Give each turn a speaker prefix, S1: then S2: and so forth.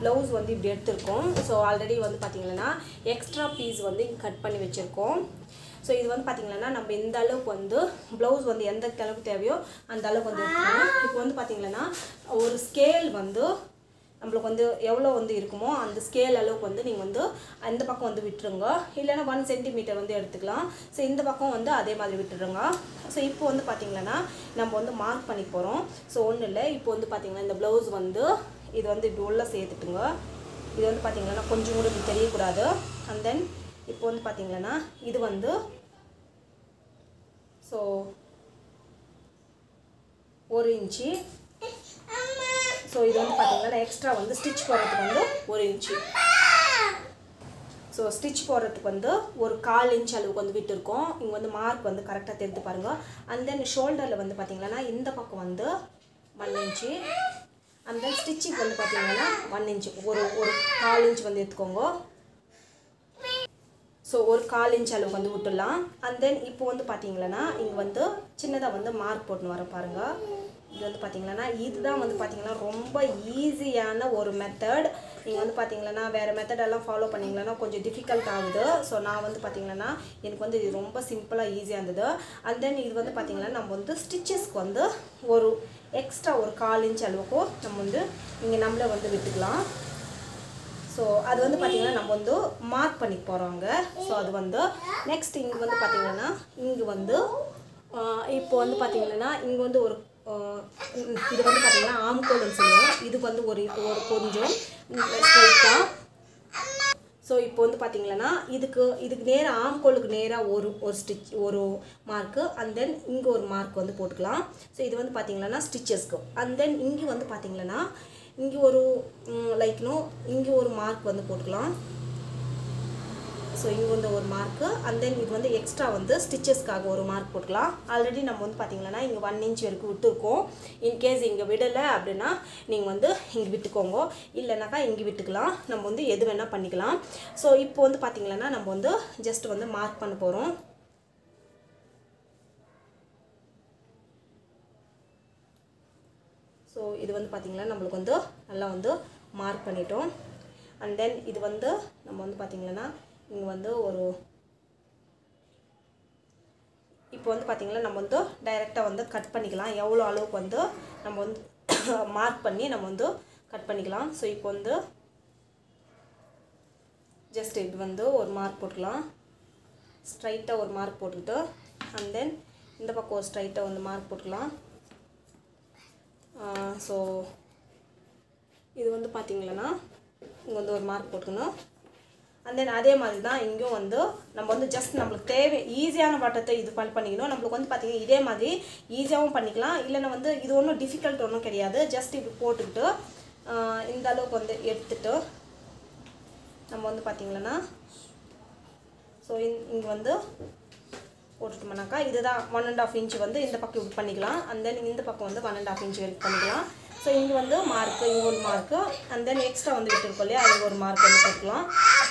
S1: blouse வந்து இப்படி எடுத்திருக்கோம் ஸோ ஆல்ரெடி வந்து பார்த்தீங்கன்னா எக்ஸ்ட்ரா பீஸ் வந்து இங்கே கட் பண்ணி வச்சுருக்கோம் ஸோ இது வந்து பார்த்தீங்கன்னா நம்ம இந்த அளவுக்கு வந்து ப்ளவுஸ் வந்து எந்த அளவுக்கு தேவையோ அந்த அளவுக்கு வந்து எடுத்துக்கணும் இப்போ வந்து பார்த்தீங்கன்னா ஒரு ஸ்கேல் வந்து நம்மளுக்கு வந்து எவ்வளோ வந்து இருக்குமோ அந்த ஸ்கேல் அளவுக்கு வந்து நீங்கள் வந்து அந்த பக்கம் வந்து விட்டுருங்க இல்லைன்னா ஒன் சென்டிமீட்டர் வந்து எடுத்துக்கலாம் ஸோ இந்த பக்கம் வந்து அதே மாதிரி விட்டுடுங்க ஸோ இப்போ வந்து பார்த்தீங்கன்னா நம்ம வந்து மார்க் பண்ணி போகிறோம் ஸோ ஒன்றும் இல்லை இப்போ வந்து பார்த்தீங்கன்னா இந்த ப்ளவுஸ் வந்து இது வந்து இப்படி உள்ளே சேர்த்துட்டுங்க இது வந்து பார்த்தீங்கன்னா கொஞ்சம் கூட இப்படி தெரியக்கூடாது அண்ட் தென் இப்போ வந்து பார்த்தீங்கன்னா இது வந்து ஸோ ஒரு இன்ச்சு ஸோ இது வந்து பார்த்தீங்கன்னா எக்ஸ்ட்ரா வந்து ஸ்டிச் போடுறதுக்கு வந்து ஒரு இன்ச்சு ஸோ ஸ்டிச் போடுறதுக்கு வந்து ஒரு கால் இன்ச் அளவுக்கு வந்து விட்டுருக்கோம் இங்கே வந்து மார்க் வந்து கரெக்டாக தெரிந்து பாருங்கள் அண்ட் தென் ஷோல்டரில் வந்து பார்த்தீங்கன்னா இந்த பக்கம் வந்து one inch and then stitching வந்து பார்த்தீங்கன்னா ஒன் இன்ச்சு ஒரு ஒரு கால் இன்ச் வந்து எடுத்துக்கோங்க ஸோ ஒரு கால் இன்ச் அளவுக்கு வந்து விட்டுடலாம் அண்ட் தென் இப்போ வந்து பார்த்தீங்கன்னா இங்கே வந்து சின்னதாக வந்து மார்க் போட்டுன்னு வர பாருங்கள் இது வந்து பார்த்தீங்கன்னா இதுதான் வந்து பார்த்தீங்கன்னா ரொம்ப ஈஸியான ஒரு மெத்தட் நீங்கள் வந்து பார்த்தீங்கன்னா வேறு மெத்தடெல்லாம் ஃபாலோ பண்ணிங்கன்னா கொஞ்சம் டிஃபிகல்ட் ஆகுது ஸோ நான் வந்து பார்த்தீங்கன்னா எனக்கு வந்து இது ரொம்ப சிம்பிளாக ஈஸியாக இருந்தது அண்ட் தென் இது வந்து பார்த்தீங்கன்னா நம்ம வந்து ஸ்டிச்சஸ்க்கு வந்து ஒரு எக்ஸ்ட்ரா ஒரு கால் இன்ச் அளவுக்கு நம்ம வந்து இங்கே நம்மளே வந்து விட்டுக்கலாம் ஸோ அது வந்து பார்த்திங்கன்னா நம்ம வந்து மார்க் பண்ணி போகிறோங்க ஸோ அது வந்து நெக்ஸ்ட் இங்கே வந்து பார்த்திங்கன்னா இங்கே வந்து ஆஹ் இப்போ வந்து பார்த்திங்கன்னா இங்கே வந்து ஒரு ஆஹ் இது வந்து பார்த்திங்கன்னா ஆம்கோல்னு சொல்லுவோம் இது வந்து ஒரு ஒரு கொஞ்சம் ஸ்ட்ரைட்டாக ஸோ இப்போ வந்து பார்த்தீங்கன்னா இதுக்கு இதுக்கு நேராக ஆம்கோலுக்கு நேராக ஒரு ஒரு ஸ்டிச் ஒரு மார்க்கு அண்ட் தென் இங்கே ஒரு மார்க் வந்து போட்டுக்கலாம் ஸோ இது வந்து பார்த்தீங்கன்னா ஸ்டிச்சஸ்க்கு அண்ட் தென் இங்கே வந்து பார்த்தீங்கன்னா இங்கே ஒரு லைக்னோ இங்கே ஒரு மார்க் வந்து போட்டுக்கலாம் ஸோ இங்கே வந்து ஒரு மார்க்கு அண்ட் தென் இது வந்து எக்ஸ்ட்ரா வந்து ஸ்டிச்சஸ்க்காக ஒரு மார்க் போட்டுக்கலாம் ஆல்ரெடி நம்ம வந்து பார்த்தீங்கன்னா இங்கே ஒன் இன்ச் வரைக்கும் விட்டுருக்கோம் இன்கேஸ் இங்கே விடலை அப்படின்னா நீங்கள் வந்து இங்கே விட்டுக்கோங்க இல்லைனாக்கா இங்கே விட்டுக்கலாம் நம்ம வந்து எது வேணால் பண்ணிக்கலாம் ஸோ இப்போ வந்து பார்த்தீங்கன்னா நம்ம வந்து ஜஸ்ட் வந்து மார்க் பண்ண போகிறோம் ஸோ இது வந்து பார்த்திங்கன்னா நம்மளுக்கு வந்து நல்லா வந்து மார்க் பண்ணிட்டோம் அண்ட் தென் இது வந்து நம்ம வந்து பார்த்திங்கன்னா இங்கே வந்து ஒரு இப்போ வந்து பார்த்திங்கன்னா நம்ம வந்து டைரெக்டாக வந்து கட் பண்ணிக்கலாம் எவ்வளோ அளவுக்கு வந்து நம்ம வந்து மார்க் பண்ணி நம்ம வந்து கட் பண்ணிக்கலாம் ஸோ இப்போ வந்து ஜஸ்ட் இது வந்து ஒரு மார்க் போட்டுக்கலாம் ஸ்ட்ரைட்டாக ஒரு மார்க் போட்டுக்கிட்டு அண்ட் தென் இந்த பக்கம் ஒரு ஸ்ட்ரைட்டாக வந்து மார்க் போட்டுக்கலாம் ஸோ இது வந்து பார்த்தீங்கன்னா இங்கே வந்து ஒரு மார்க் போட்டுக்கணும் அண்ட் தென் அதே மாதிரி தான் இங்கேயும் வந்து நம்ம வந்து ஜஸ்ட் நம்மளுக்கு தேவை ஈஸியான வட்டத்தை இது பண்ணி பண்ணிக்கணும் நம்மளுக்கு வந்து பார்த்தீங்கன்னா இதே மாதிரி ஈஸியாகவும் பண்ணிக்கலாம் இல்லைன்னா வந்து இது ஒன்றும் டிஃபிகல்ட் ஒன்றும் கிடையாது ஜஸ்ட் இப்படி போட்டுக்கிட்டு ஆஹ் இந்த அளவுக்கு வந்து எடுத்துட்டு நம்ம வந்து பார்த்தீங்கன்னா ஸோ இங்கே வந்து போட்டுட்டோம்னாக்கா இதுதான் ஒன் அண்ட் ஆஃப் இன்ச் வந்து இந்த பக்கம் இப்படி பண்ணிக்கலாம் அண்ட் தென் இந்த பக்கம் வந்து ஒன் அண்ட் ஆஃப் இன்ச் வரைக்கும் பண்ணிக்கலாம் ஸோ இங்கே வந்து மார்க்கு இங்கே ஒரு மார்க்கு அண்ட் தென் எக்ஸ்ட்ரா வந்து விட்டுருக்கோம் இல்லையா இங்கே ஒரு மார்க் வந்து போட்டுக்கலாம்